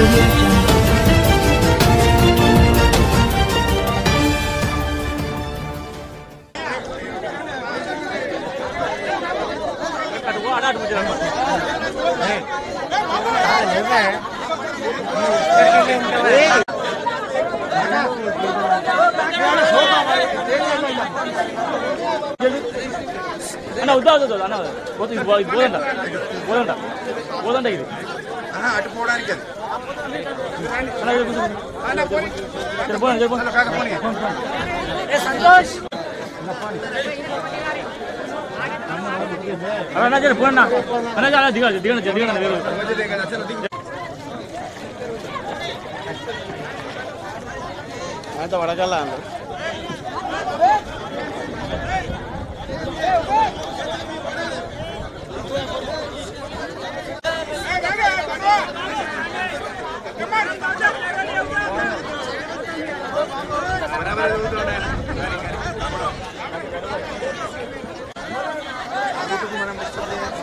audio jungle. అన్న వద్దా వద్దు అన్న పోతే ఇది పో- ఇది పోదంట పోదంట పోదంట ఇది ఆహా, అటు పోవడానికి అది అన్న ఇది కూర్చో. ఇక్కడ పోనండి, ఇక్కడ పోనండి. కాక పోనీ. అన్న, అన్న జర పోండి అన్న. అన్న జర దిగండి దిగండి జర దిగండి వేరు మధ్యదే కదా, అసలు దిగు. బరాబర్ ఎదుగుతున్నాడు ఆయన. అందుకు మనం disturb చేయాలి.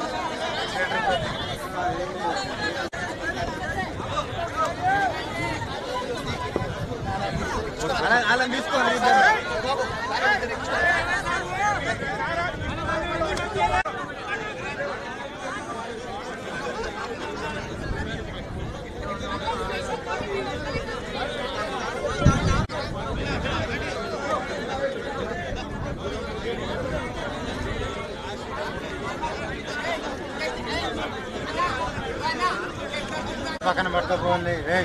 అలా- అలా తీసుకోండి ఇద్దరు. పక్కన పడతా పోండి ఏయ్.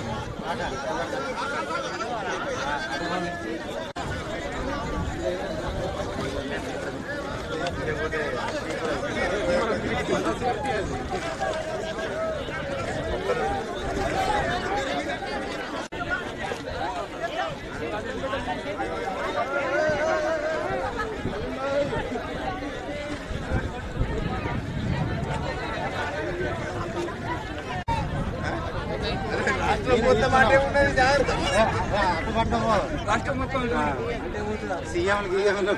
రాష్ట్రం మొత్తం అంటే ఉన్నది జాగ్రత్త రాష్ట్రం మొత్తం సీఎం గీఎంలు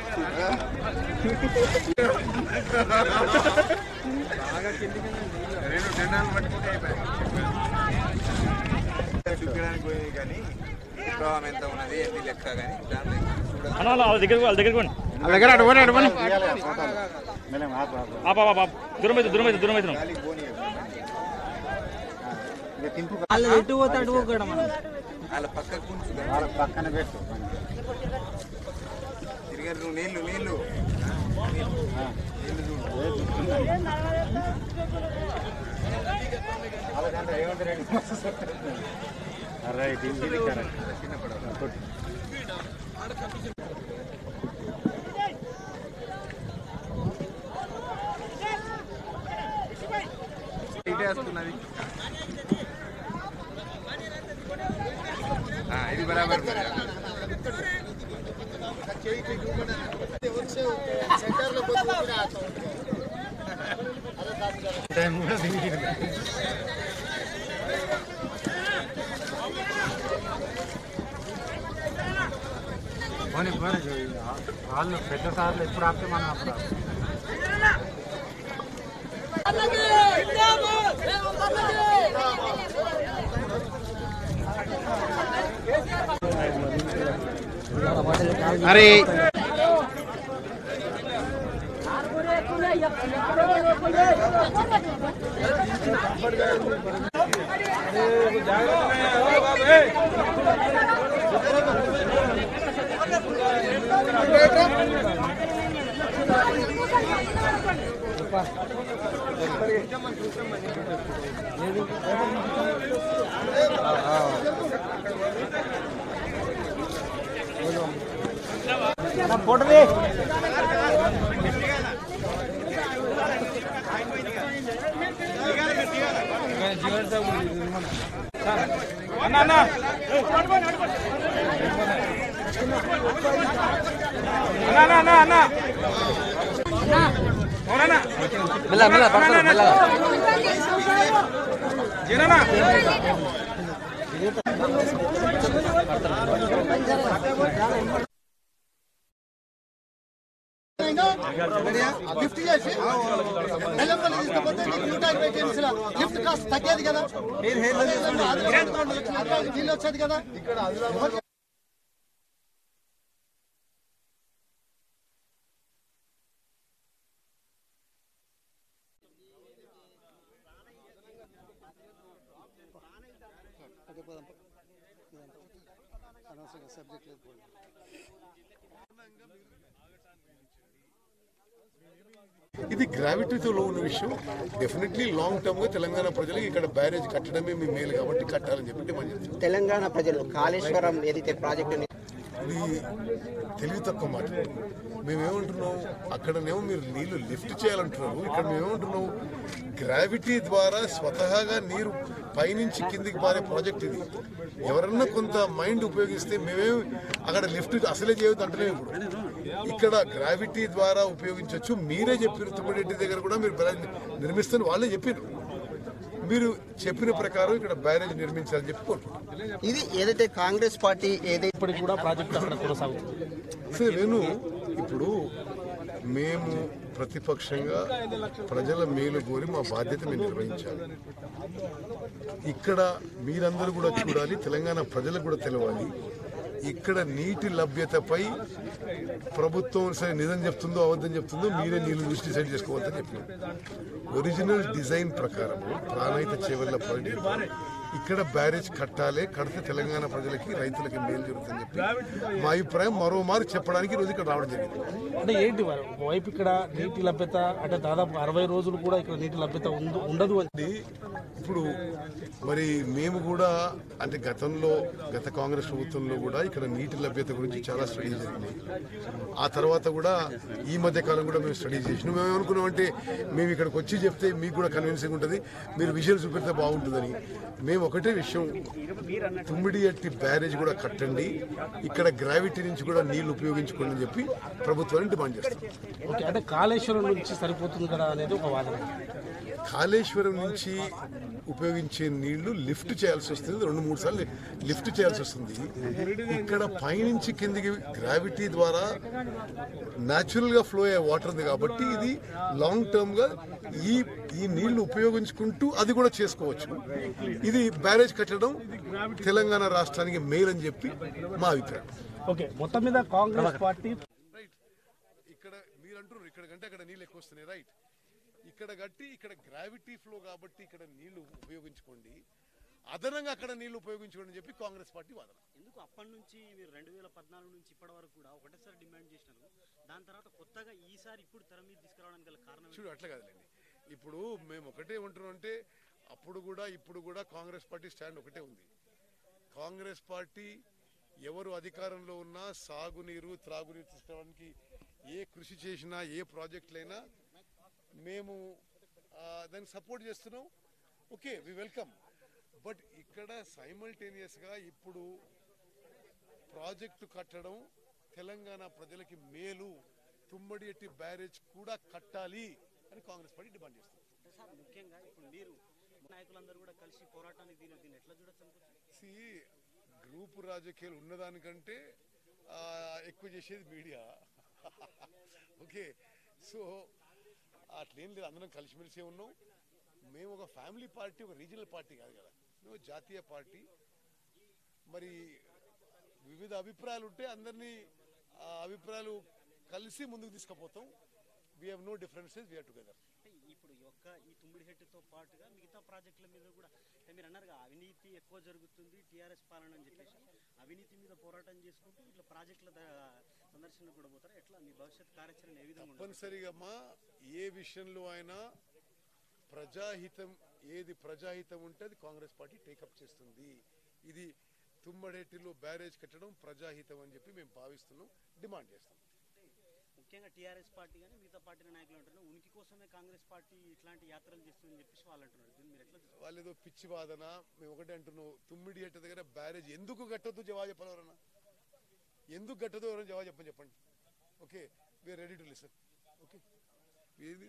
రెండు దండాలు పట్టుకుంటే అయిపోయాయి చూపించడానికి పోయింది కానీ ప్రభావం ఎంత ఉన్నది ఎన్ని లెక్క కానీ దాంట్లో చూడాలి అన్న వాళ్ళ వాళ్ళ దగ్గరికి వాళ్ళ దగ్గరికి పోండి వాళ్ళ దగ్గర అటు పోనీ అటు పోనీ ఆ పాప పాప దూరం అయితే దూరం అయితే దూరం అయితే గాలికి పోనీ వాళ్ళు ఎటు పోతే అటు పోకూడదు మనం వాళ్ళ పక్కకు కొంచెం వాళ్ళ పక్కన పెట్టు తిరిగారు నువ్వు నీళ్ళు నీళ్ళు నీళ్ళు చూడు వాళ్ళకంటే ఏమంటే రెండు రైట్ ఇది కరెక్ట్ చిన్న పడవ ఇటే వస్తున్నది ఆ, ఇది బరాబర్ మరి. టైం కూడా దిగి పోనీ పోనీ వాళ్ళు పెద్ద సార్లు ఎప్పుడు ఆపితే మనం అప్పుడు ఆపుతాం. అరే లిఫ్ట్ చేసి నెలంపల్లి తీసుకపోతే నీకు నూట ఇరవై కేజీల లిఫ్ట్ కాస్ట్ తగ్గేది కదా నీళ్ళు వచ్చేది కదా సబ్జెక్ట్ లేదు ఇది గ్రావిటీతో ఉన్న విషయం డెఫినెట్లీ లాంగ్ టర్మ్ గా తెలంగాణ ప్రజలకు ఇక్కడ బ్యారేజ్ కట్టడమే మీ మేలు కాబట్టి కట్టాలని చెప్పి డిమాండ్ చేస్తాం తెలంగాణ ప్రజలు కాళేశ్వరం ఏదైతే ప్రాజెక్టు ఇది తెలివి తక్కువ మాట మేమేమంటున్నాం అక్కడనేమో మీరు నీళ్లు లిఫ్ట్ చేయాలంటున్నారు ఇక్కడ మేమేమంటున్నాం గ్రావిటీ ద్వారా స్వతహాగా నీరు పైనుంచి కిందికి పారే ప్రాజెక్ట్ ఇది ఎవరన్నా కొంత మైండ్ ఉపయోగిస్తే మేమేం అక్కడ లిఫ్ట్ అసలే చేయొద్దు అంటలేము ఇప్పుడు ఇక్కడ గ్రావిటీ ద్వారా ఉపయోగించవచ్చు మీరే చెప్పారు తుమ్మడెడ్డి దగ్గర కూడా మీరు బ్యారేజ్ నిర్మిస్తారని వాళ్ళే చెప్పారు మీరు చెప్పిన ప్రకారం ఇక్కడ బ్యారేజ్ నిర్మించాలని చెప్పి కోరుకుంటున్నాం ఇది ఏదైతే కాంగ్రెస్ పార్టీ ఏదైతే ఇప్పటికి కూడా ప్రాజెక్ట్ అక్కడ కొనసాగుతుంది సరే నేను ఇప్పుడు మేము ప్రతిపక్షంగా ప్రజల మేలు కోరి మా బాధ్యత మేము నిర్వహించాలి ఇక్కడ మీరందరూ కూడా చూడాలి తెలంగాణ ప్రజలకు కూడా తెలవాలి ఇక్కడ నీటి లభ్యతపై ప్రభుత్వం సరే నిజం చెప్తుందో అబద్ధం చెప్తుందో మీరే నీళ్ళు చూసి డిసైడ్ చేసుకోవద్దని చెప్పినాం ఒరిజినల్ డిజైన్ ప్రకారం ప్రాణహిత చేవల్ల ప్రాజెక్ట్ ఇక్కడ బ్యారేజ్ కట్టాలి కడితే తెలంగాణ ప్రజలకి రైతులకి మేలు జరుగుతుందని చెప్పి మా అభిప్రాయం మరో మారు చెప్పడానికి ఈ రోజు ఇక్కడ రావడం జరిగింది అంటే ఏంటి మరి ఒకవైపు ఇక్కడ నీటి లభ్యత అంటే దాదాపు అరవై రోజులు కూడా ఇక్కడ నీటి లభ్యత ఉండు- ఉండదు అని ఇది ఇప్పుడు మరి మేము కూడా అంటే గతంలో గత కాంగ్రెస్ ప్రభుత్వంలో కూడా ఇక్కడ నీటి లభ్యత గురించి చాలా స్టడీ జరిగినాయి ఆ తర్వాత కూడా ఈ మధ్య కాలం కూడా మేము స్టడీ చేసినాం మేము ఏమనుకున్నాం అంటే మేము ఇక్కడికి వచ్చి చెప్తే మీకు కూడా కన్విన్సింగ్ ఉంటుంది మీరు విజువల్ చూపెడితే బాగుంటుందని మేము ఒకటే విషయం తుమ్మిడి ఎట్టి బ్యారేజ్ కూడా కట్టండి ఇక్కడ గ్రావిటీ నుంచి కూడా నీళ్లు ఉపయోగించుకోండి అని చెప్పి ప్రభుత్వాన్ని డిమాండ్ చేస్తాం ఓకే అంటే కాళేశ్వరం నుంచి సరిపోతుంది కదా అనేది ఒక వాదన కాళేశ్వరం నుంచి ఉపయోగించే నీళ్లు లిఫ్ట్ చేయాల్సి వస్తుంది రెండు మూడు సార్లు లిఫ్ట్ చేయాల్సి వస్తుంది ఇక్కడ పైనుంచి కిందికి గ్రావిటీ ద్వారా న్యాచురల్ గా ఫ్లో అయ్యే వాటర్ ఉంది కాబట్టి ఇది లాంగ్ టర్మ్ గా ఈ ఈ నీళ్లు ఉపయోగించుకుంటూ అది కూడా చేసుకోవచ్చు ఇది బ్యారేజ్ కట్టడం తెలంగాణ రాష్ట్రానికి మేలని చెప్పి మా అభిప్రాయం ఓకే మొత్తం మీద కాంగ్రెస్ పార్టీ రైట్ ఇక్కడ మీరు అంటున్నారు ఇక్కడ కంటే అక్కడ నీళ్ళు ఎక్కువ వస్తున్నాయి రైట్ ఇక్కడ గట్టి ఇక్కడ గ్రావిటీ ఫ్లో కాబట్టి ఇక్కడ నీళ్లు ఉపయోగించుకోండి అదనంగా అక్కడ నీళ్లు ఉపయోగించుకోండి అని చెప్పి కాంగ్రెస్ పార్టీ వాదన ఎందుకు అప్పటి నుంచి మీరు రెండు వేల పద్నాలుగు నుంచి ఇప్పటి వరకు కూడా ఒకటేసారి డిమాండ్ చేసినారు దాని తర్వాత కొత్తగా ఈసారి ఇప్పుడు తెర మీద తీసుకురావడానికి గల కారణం ఏంటి? చూడు అట్లా కాదులేండి ఇప్పుడు మేము ఒకటే ఉంటున్నాం అంటే అప్పుడు కూడా ఇప్పుడు కూడా కాంగ్రెస్ పార్టీ స్టాండ్ ఒకటే ఉంది కాంగ్రెస్ పార్టీ ఎవరు అధికారంలో ఉన్నా సాగునీరు త్రాగునీరు తీసుకోవడానికి ఏ కృషి చేసినా ఏ ప్రాజెక్టులైనా మేము ఆ, దాన్ని సపోర్ట్ చేస్తున్నాం ఓకే వి వెల్కమ్ బట్ ఇక్కడ సైమల్టేనియస్ గా ఇప్పుడు ప్రాజెక్టు కట్టడం తెలంగాణ ప్రజలకి మేలు తుమ్మడి ఎట్టి బ్యారేజ్ కూడా కట్టాలి అని కాంగ్రెస్ పార్టీ డిమాండ్ చేస్తుంది అంటే సార్ ముఖ్యంగా ఇప్పుడు మీరు నాయకులందరూ కూడా కలిసి పోరాటానికి దీని దీన్ని ఎట్లా చూడొచ్చు అనుకుంటున్నారు సి గ్రూప్ రాజకీయాలు ఉన్నదానికంటే ఆ, ఎక్కువ చేసేది మీడియా ఓకే సో అట్లేం లేదు అందరం కలిసిమెలిసే ఉన్నాం మేము ఒక ఫ్యామిలీ పార్టీ ఒక రీజనల్ పార్టీ కాదు కదా మేము జాతీయ పార్టీ మరి వివిధ అభిప్రాయాలు ఉంటే అందరినీ ఆ అభిప్రాయాలు కలిసి ముందుకు తీసుకుపోతాం we have no differences we are together అంటే ఇప్పుడు ఈ యొక్క ఈ తుమ్మిడి హెట్టుతో పాటుగా మిగతా ప్రాజెక్టుల మీద కూడా అంటే మీరు అన్నారు కదా, అవినీతి ఎక్కువ జరుగుతుంది టీఆర్ఎస్ పాలన అని చెప్పేసి అవినీతి మీద పోరాటం చేసుకుంటూ ఇట్లా ప్రాజెక్టుల ద- సందర్శనకు కూడా పోతారా ఎట్లా మీ భవిష్యత్ కార్యాచరణ ఏ విధంగా ఉంటుంది తప్పనిసరిగా మా ఏ విషయంలో అయినా ప్రజాహితం ఏది ప్రజాహితం ఉంటే అది కాంగ్రెస్ పార్టీ టేకప్ చేస్తుంది ఇది తుమ్మడేటిలో బ్యారేజ్ కట్టడం ప్రజాహితం అని చెప్పి మేము భావిస్తున్నాం డిమాండ్ చేస్తాం ముఖ్యంగా టీఆర్ఎస్ పార్టీ కానీ మిగతా పార్టీ నాయకులు అంటున్నారు ఉనికి కోసమే కాంగ్రెస్ పార్టీ ఇట్లాంటి యాత్రలు చేస్తుందని చెప్పేసి వాళ్ళు అంటున్నారు దీన్ని మీరు ఎట్లా చూస్తారు? వాళ్ళు ఏదో పిచ్చి వాదన మేము ఒకటే అంటున్నాం తుమ్మిడి ఎట్ట దగ్గర బ్యారేజ్ ఎందుకు కట్టొద్దు జవాబు చెప్పాలి ఎవరన్నా ఎందుకు కట్టదు ఎవరైనా జవాబు చెప్పని చెప్పండి okay we are ready to listen okay ఏది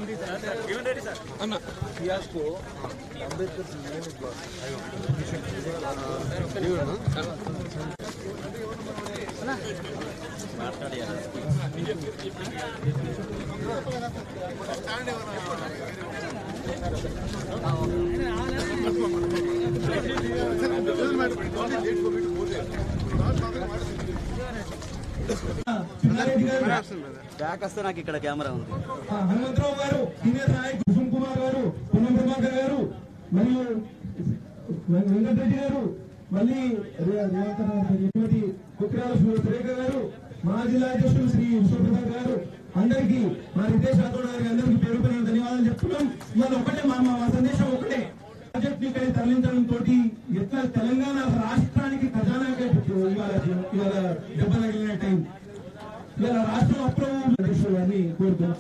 బ్యాక్ వస్తే నాకు ఇక్కడ కెమెరా ఉంది ఆ, హనుమంతరావు గారు సీనియర్ నాయకులు కుసుమ్ కుమార్ గారు పొన్నం ప్రభాకర్ గారు మరియు వెం- వెంకటరెడ్డి గారు మళ్ళీ రే- రేవంత్ రావు గారు, శ్రీమతి కుక్రాల సు- సురేఖ గారు మా జిల్లా అధ్యక్షులు శ్రీ విశ్వప్రసాద్ గారు అందరికీ మా రితేష్ రాథోడ్ గారికి అందరికీ పేరు పేరు ధన్యవాదాలు చెప్తున్నాం ఇవాళ ఒకటే మా మా మా సందేశం ఒకటే ప్రాజెక్ట్ ని ఇక్కడ తరలించడం తోటి ఎట్లా తెలంగాణ రాష్ట్రానికి ఖజానాగా ఇవాళ ఇవాళ దెబ్బ తగిలిన టైం ఇవాళ రాష్ట్రం అప్రభు అధ్యక్షులు గారిని కోరుతున్నాం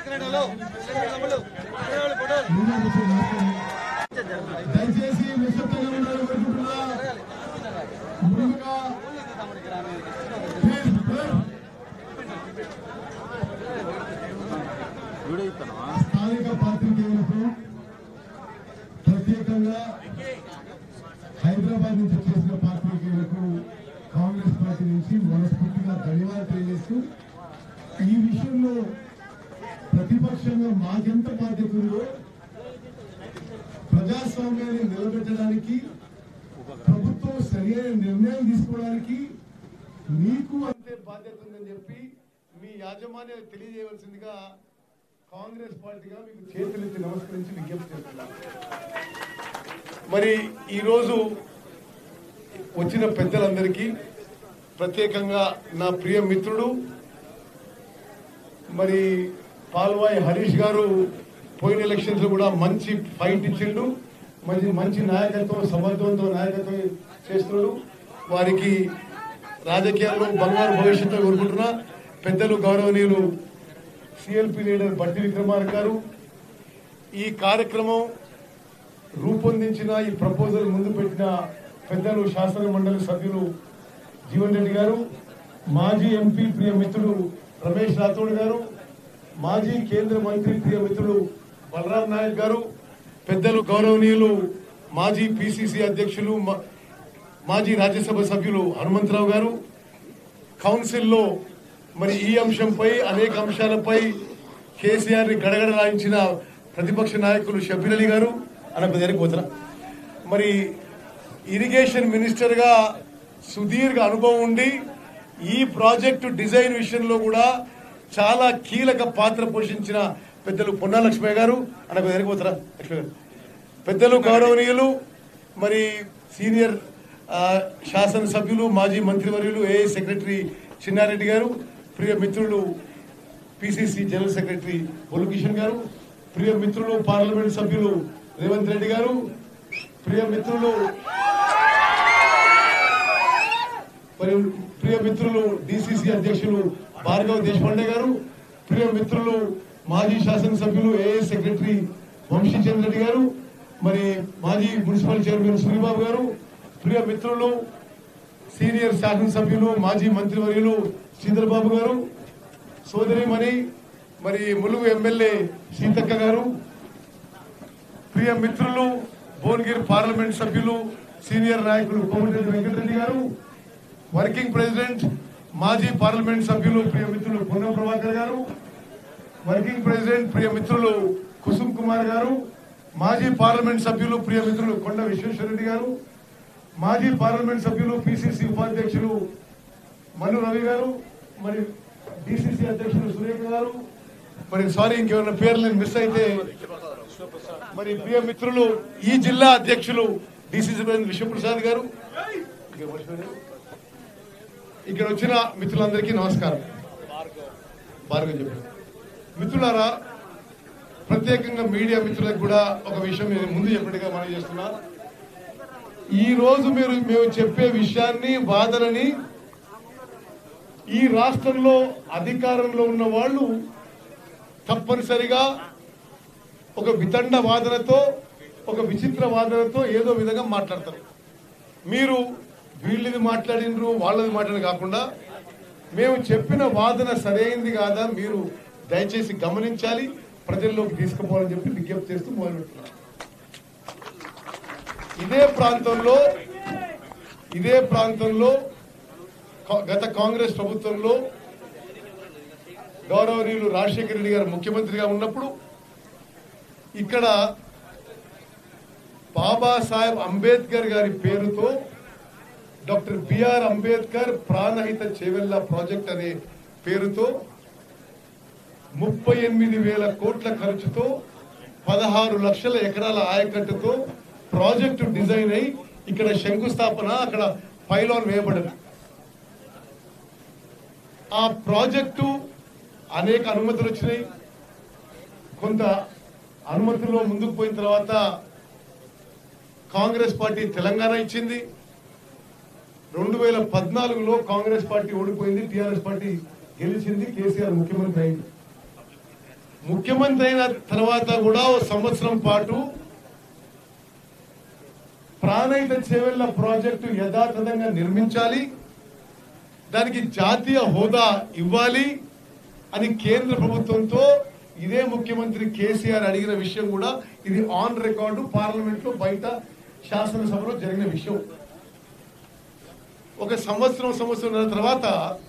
దయచేసి నిశ్శబ్దంగా ఉండాలని కోరుకుంటున్నా ముందుగా ప్లీజ్, ప్లీజ్. స్థానిక పాత్రికేయులకు ప్రత్యేకంగా హైదరాబాద్ నుంచి వచ్చేసిన పాత్రికేయులకు కాంగ్రెస్ పార్టీ నుంచి మనస్ఫూర్తిగా ధన్యవాదాలు తెలియజేస్తూ ఈ విషయంలో ప్రతిపక్షంగా మాకెంత బాధ్యత ఉందో ప్రజాస్వామ్యాన్ని నిలబెట్టడానికి ప్రభుత్వం సరైన నిర్ణయం తీసుకోవడానికి మీకు అంతే బాధ్యత ఉందని చెప్పి మీ యాజమాన్యాలు తెలియజేయవలసిందిగా కాంగ్రెస్ పార్టీగా మీకు చేతులెత్తి నమస్కరించి విజ్ఞప్తి చేస్తున్నాను మరి ఈరోజు వచ్చిన పెద్దలందరికీ ప్రత్యేకంగా నా ప్రియ మిత్రుడు మరి పాల్వాయి హరీష్ గారు పోయిన ఎలక్షన్స్ లో కూడా మంచి ఫైట్ ఇచ్చిండు మంచి మంచి నాయకత్వం సమర్థవంతో నాయకత్వం చేస్తున్నాడు వారికి రాజకీయాల్లో బంగారు భవిష్యత్తు కోరుకుంటున్నా పెద్దలు గౌరవనీయులు సిఎల్పి లీడర్ బట్టి విక్రమార్క గారు ఈ కార్యక్రమం రూపొందించిన ఈ ప్రపోజల్ ముందు పెట్టిన పెద్దలు శాసన మండలి సభ్యులు జీవన్ రెడ్డి గారు మాజీ ఎంపీ ప్రియ మిత్రుడు రమేష్ రాథోడ్ గారు మాజీ కేంద్ర మంత్రి ప్రియ మిత్రుడు బలరాం నాయక్ గారు పెద్దలు గౌరవనీయులు మాజీ పిసిసి అధ్యక్షులు మా- మాజీ రాజ్యసభ సభ్యులు హనుమంతరావు గారు కౌన్సిల్లో మరి ఈ అంశంపై అనేక అంశాలపై కేసీఆర్ ని గడగడలాయించిన ప్రతిపక్ష నాయకులు షబ్బీర్ అలీ గారు అన్న దగ్గరికి పోతున్నా మరి ఇరిగేషన్ మినిస్టర్ గా సుదీర్ఘ అనుభవం ఉండి ఈ ప్రాజెక్టు డిజైన్ విషయంలో కూడా చాలా కీలక పాత్ర పోషించిన పెద్దలు పొన్నా లక్ష్మయ్య గారు అన్న దగ్గరికి పోతారా లక్ష్మయ్య గారు పెద్దలు గౌరవనీయులు మరి సీనియర్ ఆ, శాసనసభ్యులు మాజీ మంత్రివర్యులు ఏఏ సెక్రటరీ చిన్నారెడ్డి గారు ప్రియ మిత్రులు PCC general secretary Bollu Kishan గారు ప్రియ మిత్రులు పార్లమెంట్ సభ్యులు రేవంత్ రెడ్డి గారు ప్రియ మిత్రులు మరి ప్రియ మిత్రులు డిసిసి అధ్యక్షులు భార్గవ్ దేశపాండే గారు ప్రియ మిత్రులు మాజీ శాసనసభ్యులు ఏఏ సెక్రటరీ వంశీచంద్ర రెడ్డి గారు మరి మాజీ మున్సిపల్ చైర్మన్ సూరిబాబు గారు ప్రియ మిత్రులు సీనియర్ శాసనసభ్యులు మాజీ మంత్రివర్యులు శ్రీధర్బాబు గారు సోదరిమణి మరి ములుగు ఎమ్మెల్యే సీతక్క గారు ప్రియ మిత్రులు భువనగిరి పార్లమెంట్ సభ్యులు సీనియర్ నాయకులు కోమటిరెడ్డి వెంకటరెడ్డి గారు వర్కింగ్ ప్రెసిడెంట్ మాజీ పార్లమెంట్ సభ్యులు ప్రియ మిత్రులు పొన్నం ప్రభాకర్ గారు వర్కింగ్ ప్రెసిడెంట్ ప్రియ మిత్రులు కుసుమ్ కుమార్ గారు మాజీ పార్లమెంట్ సభ్యులు ప్రియ మిత్రులు కొండ విశ్వేశ్వరరెడ్డి గారు మాజీ పార్లమెంట్ సభ్యులు పిసిసి ఉపాధ్యక్షులు మను రవి గారు మరి డిసిసి అధ్యక్షులు సురేఖ గారు మరి సారీ ఇంకేమైనా పేర్లు నేను మిస్ అయితే మరి ప్రియ మిత్రులు ఈ జిల్లా అధ్యక్షులు డిసిసి ప్రెసిడెంట్ విశ్వప్రసాద్ గారు ఇంకా మర్చిపోయాను. ఇక్కడ వచ్చిన మిత్రులందరికీ నమస్కారం భార్గవ్ చెప్పారు మిత్రులారా ప్రత్యేకంగా మీడియా మిత్రులకు కూడా ఒక విషయం నేను ముందు చెప్పినట్టుగా మనం చేస్తున్నా ఈ రోజు మీరు మేము చెప్పే విషయాన్ని వాదనని ఈ రాష్ట్రంలో అధికారంలో ఉన్న వాళ్ళు తప్పనిసరిగా ఒక వితండ వాదనతో ఒక విచిత్ర వాదనతో ఏదో విధంగా మాట్లాడతారు మీరు వీళ్ళది మాట్లాడినరు వాళ్ళది మాట్లాడి కాకుండా మేము చెప్పిన వాదన సరైంది కాదా మీరు దయచేసి గమనించాలి ప్రజల్లోకి తీసుకుపోవాలని చెప్పి విజ్ఞప్తి చేస్తూ మొదలు పెడుతున్నాను ఇదే ప్రాంతంలో ఇదే ప్రాంతంలో కా- గత కాంగ్రెస్ ప్రభుత్వంలో గౌరవనీయులు రాజశేఖర రెడ్డి గారు ముఖ్యమంత్రిగా ఉన్నప్పుడు ఇక్కడ బాబాసాహెబ్ అంబేద్కర్ గారి పేరుతో doctor BR Ambedkar Pranahita Chevella project అనే పేరుతో ముప్పై ఎనిమిది వేల కోట్ల ఖర్చుతో పదహారు లక్షల ఎకరాల ఆయకట్టుతో ప్రాజెక్టు డిజైన్ అయి ఇక్కడ శంకుస్థాపన అక్కడ పైలాన్ వేయబడింది ఆ ప్రాజెక్టు అనేక అనుమతులు వచ్చినాయి కొంత అనుమతుల్లో ముందుకు పోయిన తర్వాత కాంగ్రెస్ పార్టీ తెలంగాణ ఇచ్చింది రెండు వేల పద్నాలుగులో కాంగ్రెస్ పార్టీ ఓడిపోయింది టిఆర్ఎస్ పార్టీ గెలిచింది కేసీఆర్ ముఖ్యమంత్రి అయింది ముఖ్యమంత్రి అయిన తర్వాత కూడా ఓ సంవత్సరం పాటు ప్రాణహిత చేవెళ్ల ప్రాజెక్టు యథాతథంగా నిర్మించాలి దానికి జాతీయ హోదా ఇవ్వాలి అని కేంద్ర ప్రభుత్వంతో ఇదే ముఖ్యమంత్రి కేసీఆర్ అడిగిన విషయం కూడా ఇది ఆన్ రికార్డు పార్లమెంట్ లో బయట శాసనసభలో జరిగిన విషయం ఒక సంవత్సరం సంవత్సరం తర్వాత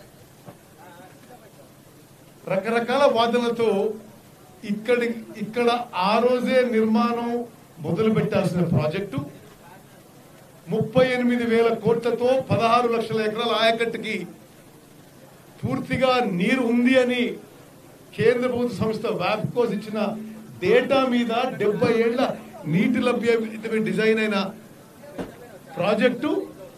రకరకాల వాదనలతో ఇక్కడి ఇక్కడ ఆ రోజే నిర్మాణం మొదలు పెట్టాల్సిన ప్రాజెక్టు ముప్పై ఎనిమిది వేల కోట్లతో పదహారు లక్షల ఎకరాల ఆయకట్టుకి పూర్తిగా నీరు ఉంది అని కేంద్ర ప్రభుత్వ సంస్థ వ్యాప్కోస్ ఇచ్చిన డేటా మీద డెబ్బై ఏళ్ల నీటి లభ్యత డిజైన్ అయిన ప్రాజెక్టు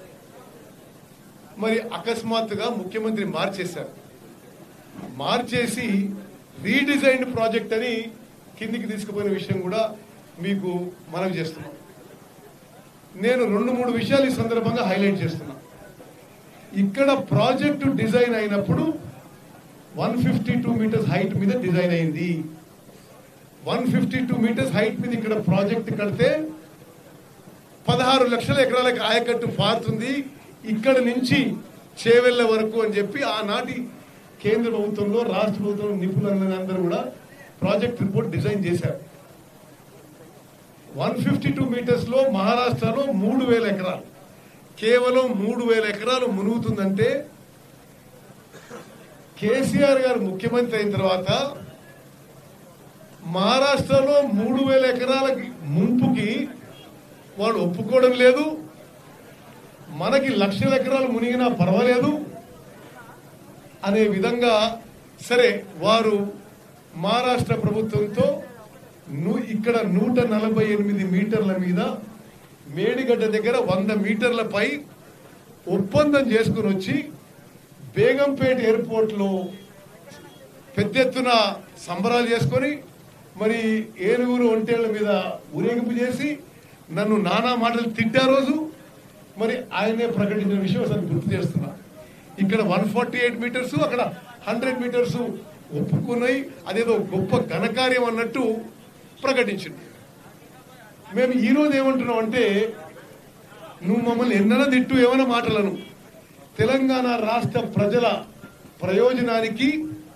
మరి అకస్మాత్తుగా ముఖ్యమంత్రి మార్చేశారు మార్చేసి రీడిజైన్డ్ ప్రాజెక్ట్ అని కిందికి తీసుకుపోయిన విషయం కూడా మీకు మనవి చేస్తున్నాం నేను రెండు మూడు విషయాలు ఈ సందర్భంగా హైలైట్ చేస్తున్నా ఇక్కడ ప్రాజెక్టు డిజైన్ అయినప్పుడు one fifty two metres height మీద డిజైన్ అయింది one fifty two metres height మీద ఇక్కడ ప్రాజెక్ట్ కడితే పదహారు లక్షల ఎకరాలకు ఆయకట్టు పారుతుంది ఇక్కడ నుంచి చేవెళ్ళ వరకు అని చెప్పి ఆనాటి కేంద్ర ప్రభుత్వంలో రాష్ట్ర ప్రభుత్వంలో నిపుణులందరూ కూడా ప్రాజెక్ట్ రిపోర్ట్ డిజైన్ చేశారు వన్ ఫిఫ్టీ టూ మీటర్స్ లో మహారాష్ట్రలో మూడు వేల ఎకరాలు కేవలం మూడు వేల ఎకరాలు మునుగుతుందంటే కేసీఆర్ గారు ముఖ్యమంత్రి అయిన తర్వాత మహారాష్ట్రలో మూడు వేల ఎకరాల ముంపుకి వాడు ఒప్పుకోవడం లేదు మనకి లక్షల ఎకరాలు మునిగినా పర్వాలేదు అనే విధంగా సరే వారు మహారాష్ట్ర ప్రభుత్వంతో ను- ఇక్కడ నూట నలభై ఎనిమిది మీటర్ల మీద మేడిగడ్డ దగ్గర వంద మీటర్లపై ఒప్పందం చేసుకుని వచ్చి బేగంపేట ఎయిర్పోర్ట్ లో పెద్ద ఎత్తున సంబరాలు చేసుకొని మరి ఏనుగురు ఒంటేళ్ల మీద ఊరేగింపు చేసి నన్ను నానా మాటలు తిట్టా రోజు మరి ఆయనే ప్రకటించిన విషయం అసలు గుర్తు చేస్తున్నా ఇక్కడ వన్ ఫార్టీ ఎయిట్ మీటర్స్ అక్కడ హండ్రెడ్ మీటర్స్ ఒప్పుకున్నాయి అదేదో గొప్ప ఘనకార్యం అన్నట్టు ప్రకటించింది మేము ఈ రోజు ఏమంటున్నాం అంటే నువ్వు మమ్మల్ని ఎన్నైనా తిట్టు ఏమైనా మాటలను తెలంగాణ రాష్ట్ర ప్రజల ప్రయోజనానికి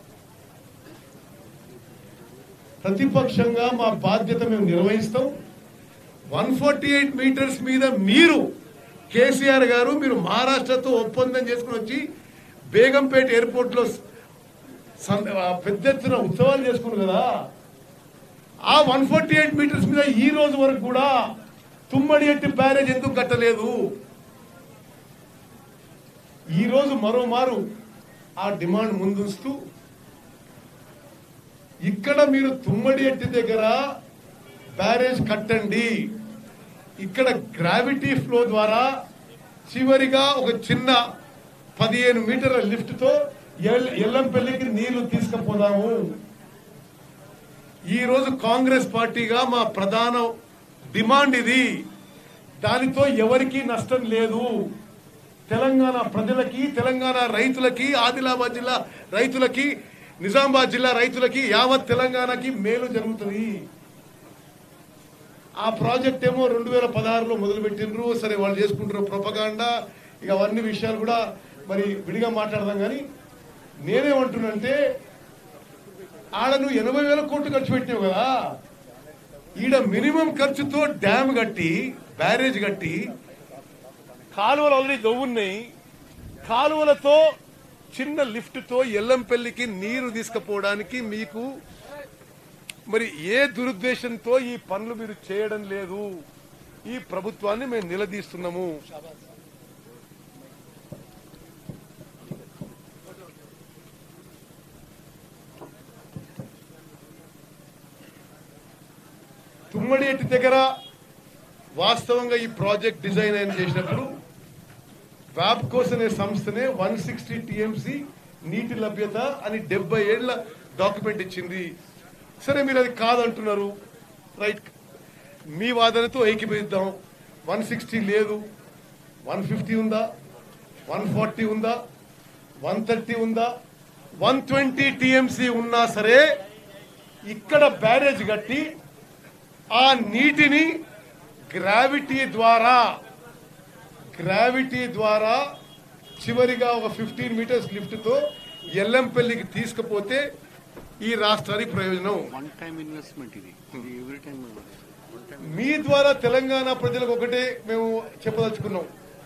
ప్రతిపక్షంగా మా బాధ్యత మేము నిర్వహిస్తాం వన్ ఫార్టీ ఎయిట్ మీటర్స్ మీద మీరు కేసీఆర్ గారు మీరు మహారాష్ట్రతో ఒప్పందం చేసుకుని వచ్చి బేగంపేట ఎయిర్పోర్ట్ లో సం- ఆ పెద్ద ఎత్తున ఉత్సవాలు చేసుకున్నారు కదా ఆ వన్ ఫార్టీ ఎయిట్ మీటర్స్ మీద ఈ రోజు వరకు కూడా తుమ్మడి ఎట్టి బ్యారేజ్ ఎందుకు కట్టలేదు ఈ రోజు మరోమారు ఆ డిమాండ్ ముందుస్తూ ఇక్కడ మీరు తుమ్మడి ఎట్టి దగ్గర బ్యారేజ్ కట్టండి ఇక్కడ గ్రావిటీ ఫ్లో ద్వారా చివరిగా ఒక చిన్న పదిహేను మీటర్ల లిఫ్ట్ తో ఎల్- ఎల్లంపల్లికి నీళ్లు తీసుకుపోదాము ఈ రోజు కాంగ్రెస్ పార్టీగా మా ప్రధాన డిమాండ్ ఇది దానితో ఎవరికీ నష్టం లేదు తెలంగాణ ప్రజలకి తెలంగాణ రైతులకి ఆదిలాబాద్ జిల్లా రైతులకి నిజామాబాద్ జిల్లా రైతులకి యావత్ తెలంగాణకి మేలు జరుగుతుంది ఆ ప్రాజెక్ట్ ఏమో రెండు వేల పదహారులో మొదలు పెట్టిండ్రు సరే వాళ్ళు చేసుకుంటారు ప్రొపగాండా ఇక అవన్నీ విషయాలు కూడా మరి విడిగా మాట్లాడదాం కానీ నేనేమంటున్నంటే ఆడ నువ్వు ఎనభై వేల కోట్లు ఖర్చు పెట్టినావు కదా ఈడ మినిమం ఖర్చుతో డ్యామ్ కట్టి బ్యారేజ్ కట్టి కాలువలు ఆల్రెడీ దొవ్వున్నాయి కాలువలతో చిన్న లిఫ్ట్ తో ఎల్లంపల్లికి నీరు తీసుకుపోవడానికి మీకు మరి ఏ దురుద్దేశంతో ఈ పనులు మీరు చేయడం లేదు ఈ ప్రభుత్వాన్ని మేము నిలదీస్తున్నాము తుమ్మడేటి దగ్గర వాస్తవంగా ఈ ప్రాజెక్ట్ డిజైన్ అయిన చేసినప్పుడు వ్యాప్కోస్ అనే సంస్థనే వన్ సిక్స్టీ టీఎంసీ నీటి లభ్యత అని డెబ్బై ఏళ్ల డాక్యుమెంట్ ఇచ్చింది సరే మీరు అది కాదంటున్నారు రైట్ మీ వాదనతో ఏకీభవిద్దాం వన్ సిక్స్టీ లేదు వన్ ఫిఫ్టీ ఉందా వన్ ఫార్టీ ఉందా వన్ థర్టీ ఉందా వన్ ట్వంటీ టీఎంసీ ఉన్నా సరే ఇక్కడ బ్యారేజ్ కట్టి ఆ నీటిని గ్రావిటీ ద్వారా గ్రావిటీ ద్వారా చివరిగా ఒక ఫిఫ్టీన్ మీటర్స్ లిఫ్ట్ తో ఎల్లంపల్లికి తీసుకుపోతే ఈ రాష్ట్రానికి ప్రయోజనం వన్ టైం ఇన్వెస్ట్మెంట్ ఇది ఇది ఎవ్రీ టైం మీ ద్వారా తెలంగాణ ప్రజలకు ఒకటే మేము చెప్పదలుచుకున్నాం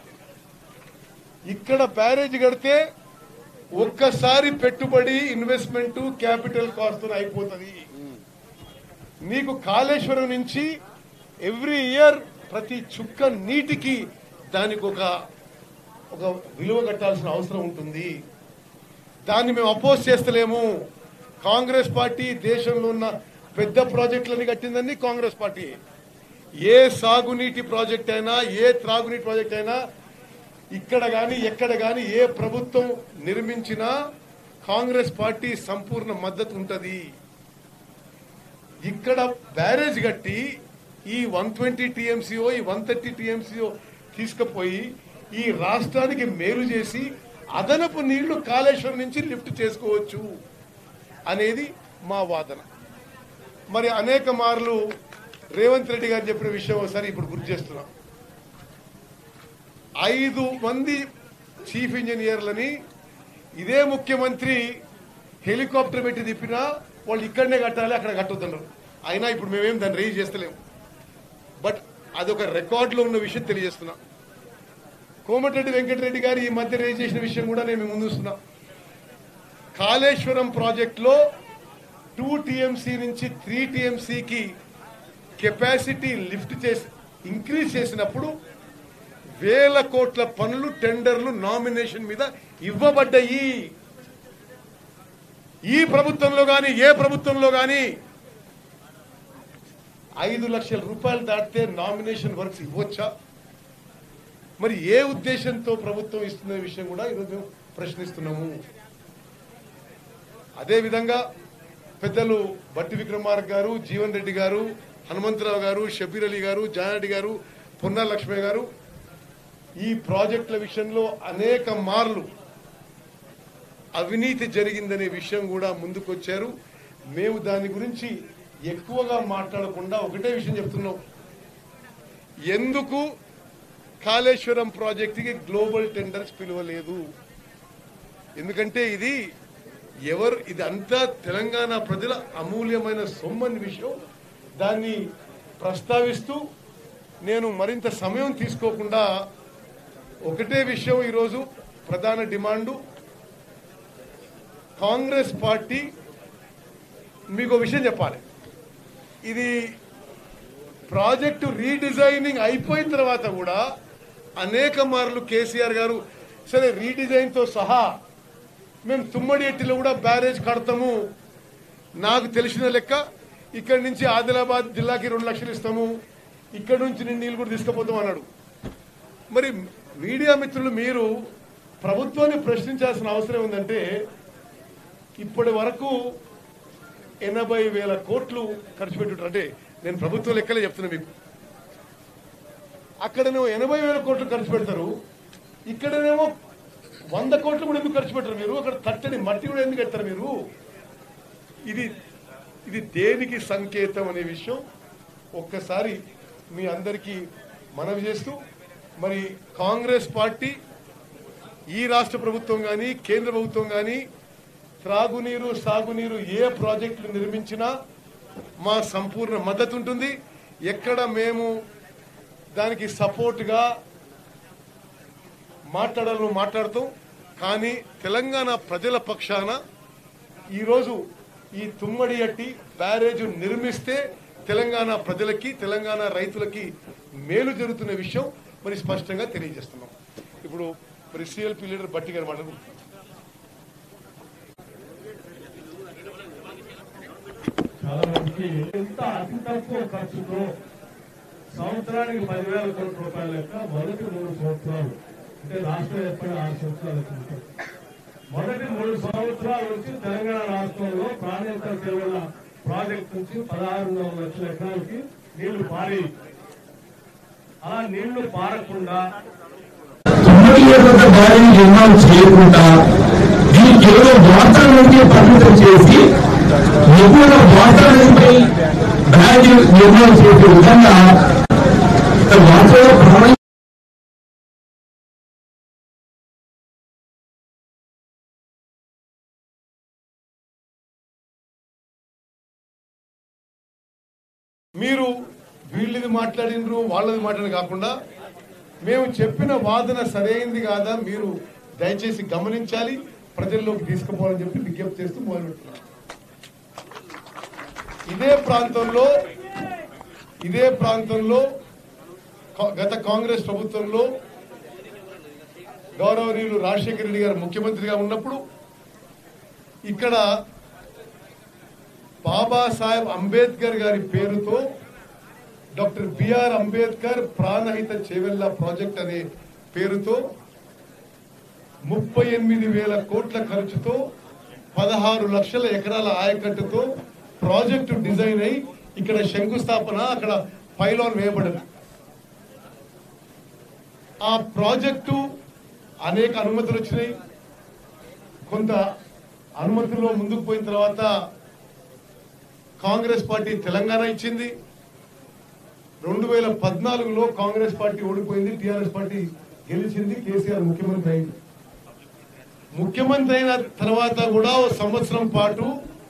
ఇక్కడ బ్యారేజ్ కడితే ఒక్కసారి పెట్టుబడి ఇన్వెస్ట్మెంట్ క్యాపిటల్ కాస్ట్ అయిపోతుంది మీకు కాళేశ్వరం నుంచి ఎవ్రీ ఇయర్ ప్రతి చుక్క నీటికి దానికి ఒక ఒక విలువ కట్టాల్సిన అవసరం ఉంటుంది దాన్ని మేము అపోజ్ చేస్తలేము కాంగ్రెస్ పార్టీ దేశంలో ఉన్న పెద్ద ప్రాజెక్టులని కట్టిందని కాంగ్రెస్ పార్టీ ఏ సాగునీటి ప్రాజెక్ట్ అయినా ఏ త్రాగునీటి ప్రాజెక్ట్ అయినా ఇక్కడ గాని ఎక్కడ గాని ఏ ప్రభుత్వం నిర్మించినా కాంగ్రెస్ పార్టీ సంపూర్ణ మద్దతు ఉంటది ఇక్కడ బ్యారేజ్ కట్టి ఈ వన్ ట్వంటీ టీఎంసీఓ ఈ వన్ థర్టీ టీఎంసీఓ తీసుకుపోయి ఈ రాష్ట్రానికి మేలు చేసి అదనపు నీళ్లు కాళేశ్వరం నుంచి లిఫ్ట్ చేసుకోవచ్చు అనేది మా వాదన మరి అనేక మార్లు రేవంత్ రెడ్డి గారు చెప్పిన విషయం ఒకసారి ఇప్పుడు గుర్తు చేస్తున్నాం ఐదు మంది చీఫ్ ఇంజనీర్లని ఇదే ముఖ్యమంత్రి హెలికాప్టర్ పెట్టి తిప్పినా వాళ్ళు ఇక్కడనే కట్టాలి అక్కడ కట్టొద్దన్నారు అయినా ఇప్పుడు మేమేం దాన్ని రేజ్ చేస్తలేము బట్ అదొక రికార్డులో ఉన్న విషయం తెలియజేస్తున్నా కోమటిరెడ్డి వెంకటరెడ్డి గారు ఈ మధ్య రేజ్ చేసిన విషయం కూడా నేను ముందు వస్తున్నా కాళేశ్వరం ప్రాజెక్టులో టూ టీఎంసీ నుంచి త్రీ టీఎంసీకి కెపాసిటీ లిఫ్ట్ చేసి ఇంక్రీజ్ చేసినప్పుడు వేల కోట్ల పనులు టెండర్లు నామినేషన్ మీద ఇవ్వబడ్డాయి ఈ ప్రభుత్వంలో గాని ఏ ప్రభుత్వంలో గాని ఐదు లక్షల రూపాయలు దాటితే నామినేషన్ వర్క్స్ ఇవ్వచ్చా మరి ఏ ఉద్దేశంతో ప్రభుత్వం ఇస్తున్న విషయం కూడా ఈరోజు మేము ప్రశ్నిస్తున్నాము అదేవిధంగా పెద్దలు బట్టి విక్రమార్క గారు జీవన్ రెడ్డి గారు హనుమంతరావు గారు షబీర్ అలీ గారు జానారెడ్డి గారు పొన్నా లక్ష్మయ్య గారు ఈ ప్రాజెక్టుల విషయంలో అనేక మార్లు అవినీతి జరిగిందనే విషయం కూడా ముందుకొచ్చారు మేము దాని గురించి ఎక్కువగా మాట్లాడకుండా ఒకటే విషయం చెప్తున్నాం ఎందుకు కాళేశ్వరం ప్రాజెక్టుకి గ్లోబల్ టెండర్స్ పిలువలేదు ఎందుకంటే ఇది ఎవరు ఇది అంతా తెలంగాణ ప్రజల అమూల్యమైన సొమ్మని విషయం దాన్ని ప్రస్తావిస్తూ నేను మరింత సమయం తీసుకోకుండా ఒకటే విషయం ఈరోజు ప్రధాన డిమాండు కాంగ్రెస్ పార్టీ మీకు ఒక విషయం చెప్పాలి ఇది ప్రాజెక్టు రీడిజైనింగ్ అయిపోయిన తర్వాత కూడా అనేక మార్లు కేసీఆర్ గారు సరే రీడిజైన్ తో సహా మేము తుమ్మడి ఎట్టిలో కూడా బ్యారేజ్ కడతాము నాకు తెలిసిన లెక్క ఇక్కడి నుంచి ఆదిలాబాద్ జిల్లాకి రెండు లక్షలు ఇస్తాము ఇక్కడ నుంచి నేను నీళ్ళు కూడా తీసుకుపోతాం అన్నాడు మరి మీడియా మిత్రులు మీరు ప్రభుత్వాన్ని ప్రశ్నించాల్సిన అవసరం ఉందంటే ఇప్పటి వరకు ఎనభై వేల కోట్లు ఖర్చు పెట్టుంటారు అంటే నేను ప్రభుత్వ లెక్కలే చెప్తున్నా మీకు అక్కడనేమో ఎనభై వేల కోట్లు ఖర్చు పెడతారు ఇక్కడనేమో వంద కోట్లు కూడా ఎందుకు ఖర్చు పెట్టరు మీరు అక్కడ తట్టని మట్టి కూడా ఎందుకు పెడతారు మీరు ఇది ఇది దేనికి సంకేతం అనే విషయం ఒక్కసారి మీ అందరికీ మనవి చేస్తూ మరి కాంగ్రెస్ పార్టీ ఈ రాష్ట్ర ప్రభుత్వం కానీ కేంద్ర ప్రభుత్వం కానీ త్రాగునీరు సాగునీరు ఏ ప్రాజెక్టులు నిర్మించినా మా సంపూర్ణ మద్దతు ఉంటుంది ఎక్కడ మేము దానికి సపోర్ట్గా మాట్లాడాలను మాట్లాడుతాం కానీ తెలంగాణ ప్రజల పక్షాన ఈరోజు ఈ తుమ్మడి అట్టి బ్యారేజ్ నిర్మిస్తే తెలంగాణ ప్రజలకి తెలంగాణ రైతులకి మేలు జరుగుతున్న విషయం మరి స్పష్టంగా తెలియజేస్తున్నాం ఇప్పుడు మరి సిఎల్పి లీడర్ బట్టి గారు మాట్లాడు చాలా మందికి ఎంత అతి తక్కువ ఖర్చుతో సంవత్సరానికి పదివేల కోట్ల రూపాయల లెక్క మొదటి మూడు సంవత్సరాలు అంటే రాష్ట్రం ఏర్పడి ఆరు సంవత్సరాలు ఉంటుంది మొదటి మూడు సంవత్సరాల నుంచి తెలంగాణ రాష్ట్రంలో ప్రాణేతర సేవల ప్రాజెక్ట్ నుంచి పదహారు వందల లక్షల ఎకరాలకి నీళ్లు పారి ఆ నీళ్లు పారకుండా తొమ్మిది ఏళ్ళ భారీ నిర్మాణం చేయకుండా దీన్ని కేవలం వాటర్ నుండి పరిమితం చేసి ఎక్కువగా వాటర్ నదిపై బ్యారేజ్ నిర్మాణం చేసే విధంగా వాటర్ ప్రాణ మీరు వీళ్ళది మాట్లాడినరు వాళ్ళది మాట్లాడి కాకుండా మేము చెప్పిన వాదన సరైంది కాదా మీరు దయచేసి గమనించాలి ప్రజల్లోకి తీసుకుపోవాలని చెప్పి విజ్ఞప్తి చేస్తూ మొదలుపెడుతున్నాం ఇదే ప్రాంతంలో ఇదే ప్రాంతంలో కా- గత కాంగ్రెస్ ప్రభుత్వంలో గౌరవనీయులు రాజశేఖర రెడ్డి గారు ముఖ్యమంత్రిగా ఉన్నప్పుడు ఇక్కడ బాబాసాహెబ్ అంబేద్కర్ గారి పేరుతో doctor BR Ambedkar Pranahita Chevella project అనే పేరుతో ముప్పై ఎనిమిది వేల కోట్ల ఖర్చుతో పదహారు లక్షల ఎకరాల ఆయకట్టుతో ప్రాజెక్టు డిజైన్ అయి ఇక్కడ శంకుస్థాపన అక్కడ పైలాన్ వేయబడింది ఆ ప్రాజెక్టు అనేక అనుమతులు వచ్చినాయి కొంత అనుమతుల్లో ముందుకు పోయిన తర్వాత కాంగ్రెస్ పార్టీ తెలంగాణ ఇచ్చింది రెండు వేల పద్నాలుగులో కాంగ్రెస్ పార్టీ ఓడిపోయింది టిఆర్ఎస్ పార్టీ గెలిచింది కేసీఆర్ ముఖ్యమంత్రి అయింది ముఖ్యమంత్రి అయిన తర్వాత కూడా ఓ సంవత్సరం పాటు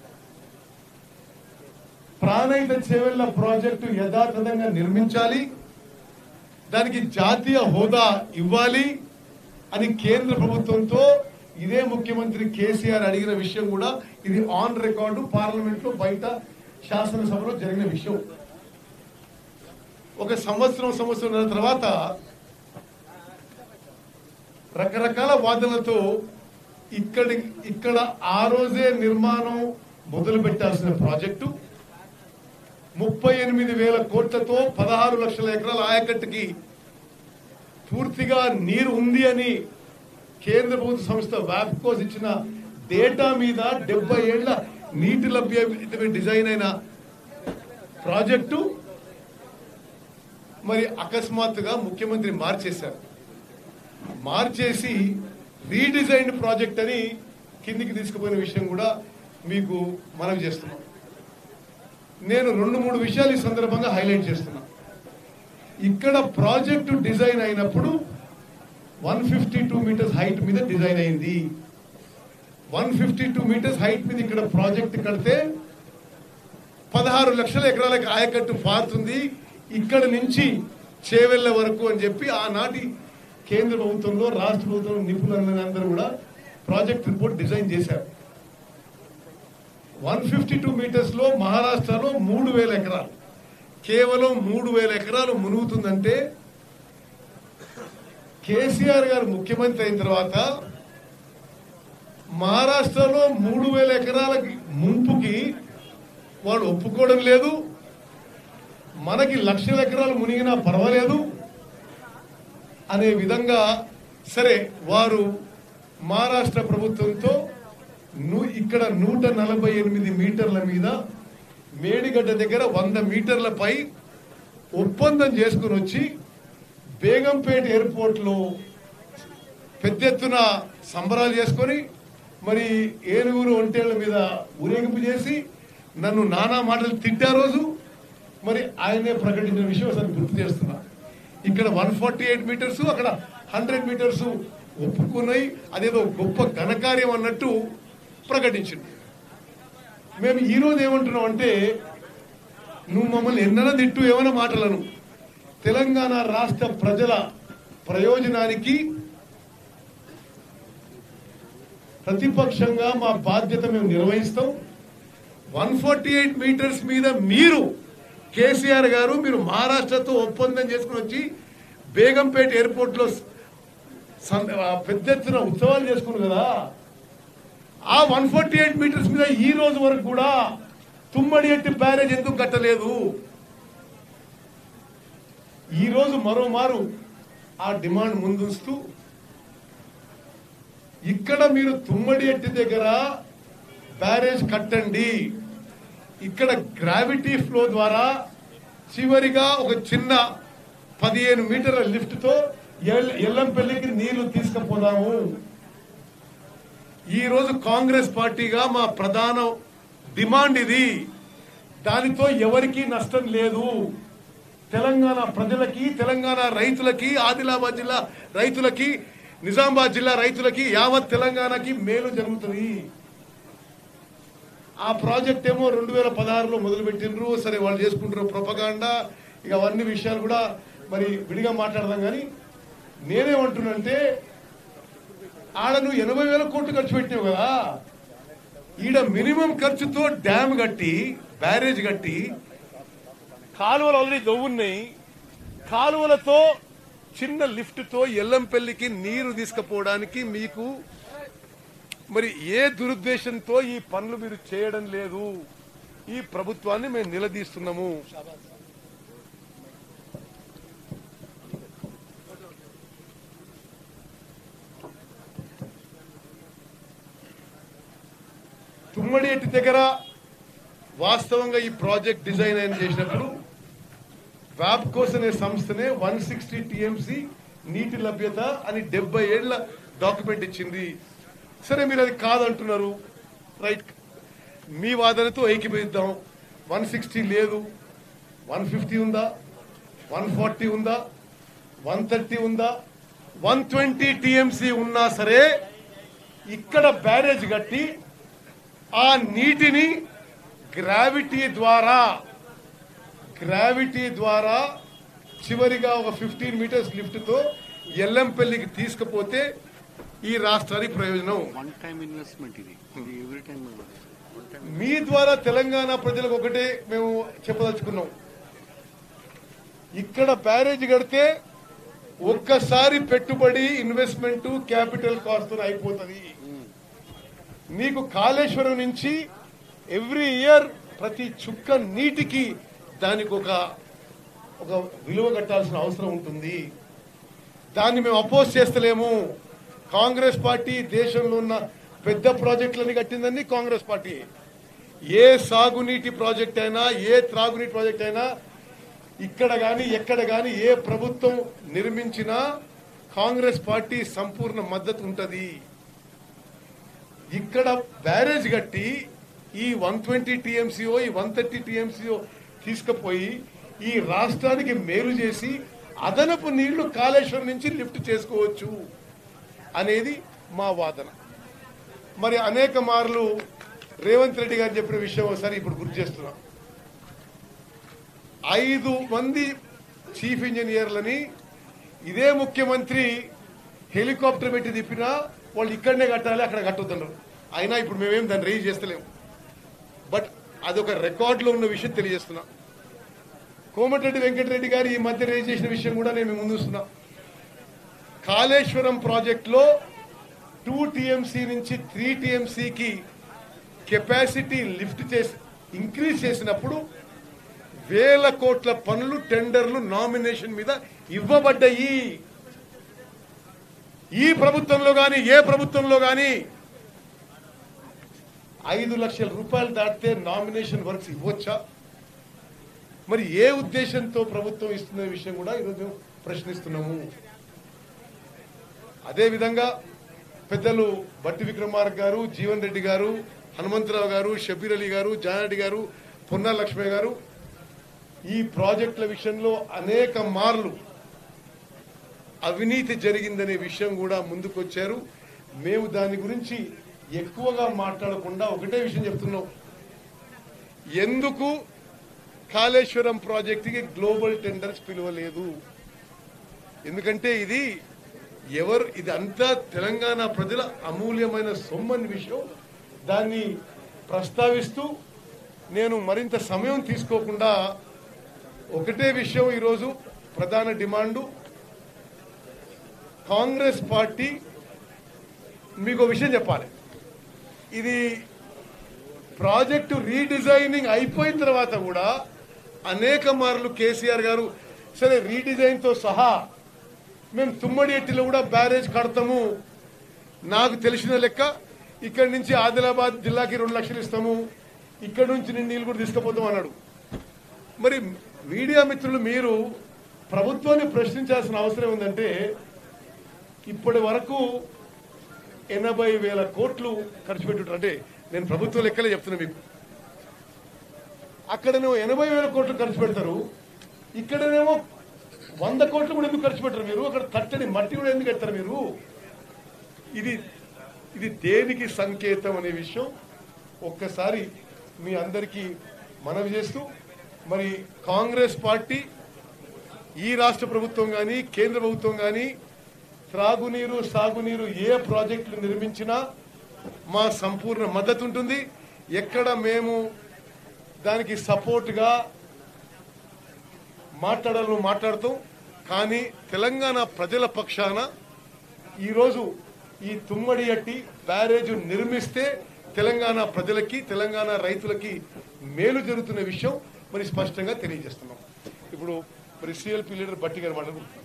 ప్రాణహిత చేవెళ్ల ప్రాజెక్టు యథాతథంగా నిర్మించాలి దానికి జాతీయ హోదా ఇవ్వాలి అని కేంద్ర ప్రభుత్వంతో ఇదే ముఖ్యమంత్రి కేసీఆర్ అడిగిన విషయం కూడా ఇది ఆన్ రికార్డు పార్లమెంట్ లో బయట శాసనసభలో జరిగిన విషయం ఒక సంవత్సరం సంవత్సరం తర్వాత రకరకాల వాదనలతో ఇక్కడి ఇక్కడ ఆ రోజే నిర్మాణం మొదలు పెట్టాల్సిన ప్రాజెక్టు ముప్పై ఎనిమిది వేల కోట్లతో పదహారు లక్షల ఎకరాల ఆయకట్టుకి పూర్తిగా నీరు ఉంది అని కేంద్ర ప్రభుత్వ సంస్థ వ్యాప్కోస్ ఇచ్చిన డేటా మీద డెబ్బై ఏళ్ల నీటి లభ్య డిజైన్ అయిన ప్రాజెక్టు మరి అకస్మాత్తుగా ముఖ్యమంత్రి మార్చేశారు మార్చేసి రీడిజైన్డ్ ప్రాజెక్ట్ అని కిందికి తీసుకుపోయిన విషయం కూడా మీకు మనవి చేస్తున్నాం నేను రెండు మూడు విషయాలు ఈ సందర్భంగా హైలైట్ చేస్తున్నా ఇక్కడ ప్రాజెక్టు డిజైన్ అయినప్పుడు one fifty two metres height మీద డిజైన్ అయింది one fifty two metres height మీద ఇక్కడ ప్రాజెక్ట్ కడితే పదహారు లక్షల ఎకరాలకు ఆయకట్టు పారుతుంది ఇక్కడ నుంచి చేవెళ్ళ వరకు అని చెప్పి ఆనాటి కేంద్ర ప్రభుత్వంలో రాష్ట్ర ప్రభుత్వం నిపుణులందరూ కూడా ప్రాజెక్ట్ రిపోర్ట్ డిజైన్ చేశారు వన్ ఫిఫ్టీ టూ మీటర్స్ లో మహారాష్ట్రలో మూడు వేల ఎకరాలు కేవలం మూడు వేల ఎకరాలు మునుగుతుందంటే కేసీఆర్ గారు ముఖ్యమంత్రి అయిన తర్వాత మహారాష్ట్రలో మూడు వేల ఎకరాలకి ముంపుకి వాడు ఒప్పుకోవడం లేదు మనకి లక్షల ఎకరాలు మునిగినా పర్వాలేదు అనే విధంగా సరే వారు మహారాష్ట్ర ప్రభుత్వంతో ను- ఇక్కడ నూట నలభై ఎనిమిది మీటర్ల మీద మేడిగడ్డ దగ్గర వంద మీటర్ల పై ఒప్పందం చేసుకుని వచ్చి బేగంపేట ఎయిర్పోర్ట్ లో పెద్ద ఎత్తున సంబరాలు చేసుకొని మరి ఏనుగురు ఒంటేళ్ల మీద ఊరేగింపు చేసి నన్ను నానా మాటలు తిట్టా రోజు మరి ఆయనే ప్రకటించిన విషయం అసలు గుర్తు చేస్తున్నా ఇక్కడ వన్ ఫార్టీ ఎయిట్ మీటర్స్ అక్కడ హండ్రెడ్ మీటర్స్ ఒప్పుకున్నాయి అదేదో గొప్ప ఘనకార్యం అన్నట్టు ప్రకటించింది మేము ఈ రోజు ఏమంటున్నాం అంటే నువ్వు మమ్మల్ని ఎన్నడ తిట్టు ఏమైనా మాటలను తెలంగాణ రాష్ట్ర ప్రజల ప్రయోజనానికి ప్రతిపక్షంగా మా బాధ్యత మేము నిర్వహిస్తాం వన్ ఫార్టీ ఎయిట్ మీటర్స్ మీద మీరు కేసీఆర్ గారు మీరు మహారాష్ట్రతో ఒప్పందం చేసుకుని వచ్చి బేగంపేట ఎయిర్పోర్ట్ లో సం- ఆ పెద్ద ఎత్తున ఉత్సవాలు చేసుకున్నారు కదా ఆ వన్ ఫార్టీ ఎయిట్ మీటర్స్ మీద ఈ రోజు వరకు కూడా తుమ్మడి ఎట్టి బ్యారేజ్ ఎందుకు కట్టలేదు ఈ రోజు మరోమారు ఆ డిమాండ్ ముందుస్తూ ఇక్కడ మీరు తుమ్మడి ఎట్టి దగ్గర బ్యారేజ్ కట్టండి ఇక్కడ గ్రావిటీ ఫ్లో ద్వారా చివరిగా ఒక చిన్న పదిహేను మీటర్ల లిఫ్ట్ తో ఎల్- ఎల్లంపల్లికి నీళ్లు తీసుకుపోదాము ఈ రోజు కాంగ్రెస్ పార్టీగా మా ప్రధాన డిమాండ్ ఇది దానితో ఎవరికీ నష్టం లేదు తెలంగాణ ప్రజలకి తెలంగాణ రైతులకి ఆదిలాబాద్ జిల్లా రైతులకి నిజామాబాద్ జిల్లా రైతులకి యావత్ తెలంగాణకి మేలు జరుగుతుంది ఆ ప్రాజెక్ట్ ఏమో రెండు వేల పదహారులో మొదలు పెట్టిండ్రు సరే వాళ్ళు చేసుకుంటారు ప్రొపగాండా ఇక అవన్నీ విషయాలు కూడా మరి విడిగా మాట్లాడదాం కానీ నేనేమంటున్నంటే ఆడ నువ్వు ఎనభై వేల కోట్లు ఖర్చు పెట్టినావు కదా ఈడ మినిమం ఖర్చుతో డ్యామ్ కట్టి బ్యారేజ్ కట్టి కాలువలు ఆల్రెడీ దొవ్వున్నాయి కాలువలతో చిన్న లిఫ్ట్ తో ఎల్లంపల్లికి నీరు తీసుకుపోవడానికి మీకు మరి ఏ దురుద్దేశంతో ఈ పనులు మీరు చేయడం లేదు ఈ ప్రభుత్వాన్ని మేము నిలదీస్తున్నాము తుమ్మడేటి దగ్గర వాస్తవంగా ఈ ప్రాజెక్ట్ డిజైన్ అయిన చేసినప్పుడు వ్యాప్కోస్ అనే సంస్థనే వన్ సిక్స్టీ టీఎంసీ నీటి లభ్యత అని డెబ్బై ఏళ్ల డాక్యుమెంట్ ఇచ్చింది సరే మీరు అది కాదంటున్నారు రైట్ మీ వాదనతో ఏకీభవిద్దాం వన్ సిక్స్టీ లేదు వన్ ఫిఫ్టీ ఉందా వన్ ఫార్టీ ఉందా వన్ థర్టీ ఉందా వన్ ట్వంటీ టీఎంసీ ఉన్నా సరే ఇక్కడ బ్యారేజ్ కట్టి ఆ నీటిని గ్రావిటీ ద్వారా గ్రావిటీ ద్వారా చివరిగా ఒక ఫిఫ్టీన్ మీటర్స్ లిఫ్ట్ తో ఎల్లంపల్లికి తీసుకుపోతే ఈ రాష్ట్రానికి ప్రయోజనం వన్ టైం ఇన్వెస్ట్మెంట్ ఇది ఇది ఎవ్రీ టైం మీ ద్వారా తెలంగాణ ప్రజలకు ఒకటే మేము చెప్పదలుచుకున్నాం ఇక్కడ బ్యారేజ్ కడితే ఒక్కసారి పెట్టుబడి ఇన్వెస్ట్మెంట్ క్యాపిటల్ కాస్ట్ అయిపోతుంది మీకు కాళేశ్వరం నుంచి ఎవ్రీ ఇయర్ ప్రతి చుక్క నీటికి దానికి ఒక ఒక విలువ కట్టాల్సిన అవసరం ఉంటుంది దాన్ని మేము అపోజ్ చేస్తలేము కాంగ్రెస్ పార్టీ దేశంలో ఉన్న పెద్ద ప్రాజెక్టులని కట్టిందని కాంగ్రెస్ పార్టీ ఏ సాగునీటి ప్రాజెక్ట్ అయినా ఏ త్రాగునీటి ప్రాజెక్ట్ అయినా ఇక్కడ గాని ఎక్కడ గాని ఏ ప్రభుత్వం నిర్మించినా కాంగ్రెస్ పార్టీ సంపూర్ణ మద్దతు ఉంటది ఇక్కడ బ్యారేజ్ కట్టి ఈ వన్ ట్వంటీ టీఎంసీఓ ఈ వన్ థర్టీ టీఎంసీఓ తీసుకుపోయి ఈ రాష్ట్రానికి మేలు చేసి అదనపు నీళ్లు కాళేశ్వరం నుంచి లిఫ్ట్ చేసుకోవచ్చు అనేది మా వాదన మరి అనేక మార్లు రేవంత్ రెడ్డి గారు చెప్పిన విషయం ఒకసారి ఇప్పుడు గుర్తు చేస్తున్నా ఐదు మంది చీఫ్ ఇంజనీర్లని ఇదే ముఖ్యమంత్రి హెలికాప్టర్ పెట్టి తిప్పినా వాళ్ళు ఇక్కడనే కట్టాలి అక్కడ కట్టొద్దన్నారు అయినా ఇప్పుడు మేమేం దాన్ని రేజ్ చేస్తలేము బట్ అదొక రికార్డులో ఉన్న విషయం తెలియజేస్తున్నా కోమటిరెడ్డి వెంకటరెడ్డి గారు ఈ మధ్య రేజ్ చేసిన విషయం కూడా నేను మీ ముందు వస్తున్నా కాళేశ్వరం ప్రాజెక్టులో టూ టీఎంసీ నుంచి త్రీ టీఎంసీకి కెపాసిటీ లిఫ్ట్ చేసి ఇంక్రీజ్ చేసినప్పుడు వేల కోట్ల పనులు టెండర్లు నామినేషన్ మీద ఇవ్వబడ్డాయి ఈ ప్రభుత్వంలో గాని ఏ ప్రభుత్వంలో గాని ఐదు లక్షల రూపాయలు దాటితే నామినేషన్ వర్క్స్ ఇవ్వచ్చా మరి ఏ ఉద్దేశంతో ప్రభుత్వం ఇస్తున్న విషయం కూడా ఈరోజు మేము ప్రశ్నిస్తున్నాము అదే విధంగా పెద్దలు బట్టి విక్రమార్క గారు జీవన్ రెడ్డి గారు హనుమంతరావు గారు షబీర్ అలీ గారు జానారెడ్డి గారు పొన్నా లక్ష్మయ్య గారు ఈ ప్రాజెక్టుల విషయంలో అనేక మార్లు అవినీతి జరిగిందనే విషయం కూడా ముందుకొచ్చారు మేము దాని గురించి ఎక్కువగా మాట్లాడకుండా ఒకటే విషయం చెప్తున్నాం ఎందుకు కాళేశ్వరం ప్రాజెక్టుకి గ్లోబల్ టెండర్స్ పిలువలేదు ఎందుకంటే ఇది ఎవరు ఇది అంతా తెలంగాణ ప్రజల అమూల్యమైన సొమ్మని విషయం దాన్ని ప్రస్తావిస్తూ నేను మరింత సమయం తీసుకోకుండా ఒకటే విషయం ఈరోజు ప్రధాన డిమాండు కాంగ్రెస్ పార్టీ మీకు ఒక విషయం చెప్పాలి ఇది ప్రాజెక్టు రీడిజైనింగ్ అయిపోయిన తర్వాత కూడా అనేక మార్లు కేసీఆర్ గారు సరే రీడిజైన్తో సహా మేము తుమ్మడి ఎట్టిలో కూడా బ్యారేజ్ కడతాము నాకు తెలిసిన లెక్క ఇక్కడి నుంచి ఆదిలాబాద్ జిల్లాకి రెండు లక్షలు ఇస్తాము ఇక్కడి నుంచి నేను నీళ్ళు కూడా తీసుకుపోతాం అన్నాడు మరి మీడియా మిత్రులు మీరు ప్రభుత్వాన్ని ప్రశ్నించాల్సిన అవసరం ఉందంటే ఇప్పటి వరకు ఎనభై వేల కోట్లు ఖర్చు పెట్టుంటారు అంటే నేను ప్రభుత్వ లెక్కలే చెప్తున్నా మీకు అక్కడనేమో ఎనభై వేల కోట్లు ఖర్చు పెడతారు ఇక్కడనేమో వంద కోట్లు కూడా ఎందుకు ఖర్చు పెట్టరు మీరు అక్కడ కట్టడి మట్టి కూడా ఎందుకు ఎత్తారు మీరు ఇది ఇది దేనికి సంకేతం అనే విషయం ఒక్కసారి మీ అందరికీ మనవి చేస్తూ మరి కాంగ్రెస్ పార్టీ ఈ రాష్ట్ర ప్రభుత్వం కానీ కేంద్ర ప్రభుత్వం కానీ త్రాగునీరు సాగునీరు ఏ ప్రాజెక్టులు నిర్మించినా మా సంపూర్ణ మద్దతు ఉంటుంది ఎక్కడ మేము దానికి సపోర్ట్గా మాట్లాడాలను మాట్లాడుతాం కానీ తెలంగాణ ప్రజల పక్షాన ఈరోజు ఈ తుమ్మడి అట్టి బ్యారేజ్ నిర్మిస్తే తెలంగాణ ప్రజలకి తెలంగాణ రైతులకి మేలు జరుగుతున్న విషయం మరి స్పష్టంగా తెలియజేస్తున్నాం ఇప్పుడు మరి సిఎల్పి లీడర్ బట్టి గారు మాట్లాడుకుంటున్నారు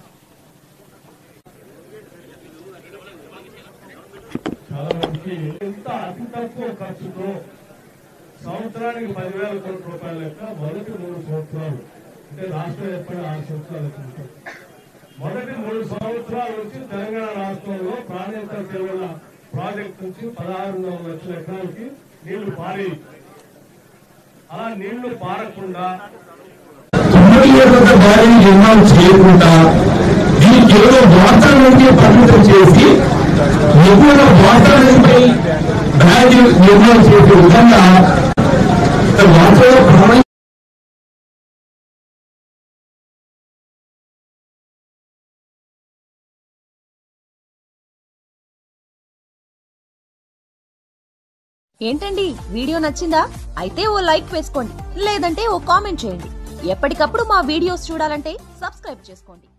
చాలా మందికి ఎంత అతి తక్కువ ఖర్చుతో సంవత్సరానికి పదివేల కోట్ల రూపాయల లెక్క మొదటి మూడు సంవత్సరాలు అంటే రాష్ట్రం ఏర్పడి ఆరు సంవత్సరాలు ఉంటుంది మొదటి మూడు సంవత్సరాల నుంచి తెలంగాణ రాష్ట్రంలో ప్రాణేతర చెరువుల ప్రాజెక్ట్ నుంచి పదహారున్నర లక్షల ఎకరాలకి నీళ్లు పారి అలా నీళ్లు పారకుండా తొమ్మిది ఏళ్ళ భార్య నిర్మాణం చేయకుండా దీన్ని కేవలం వాతావరణానికి పరిమితం చేసి ఎక్కువ వాతావరణంపై బ్యాగ్ నిర్మాణం చేసే విధంగా వాతావరణ ప్రమాణం ఏంటండి వీడియో నచ్చిందా అయితే ఓ లైక్ వేసుకోండి లేదంటే ఓ కామెంట్ చేయండి ఎప్పటికప్పుడు మా వీడియోస్ చూడాలంటే సబ్స్క్రైబ్ చేసుకోండి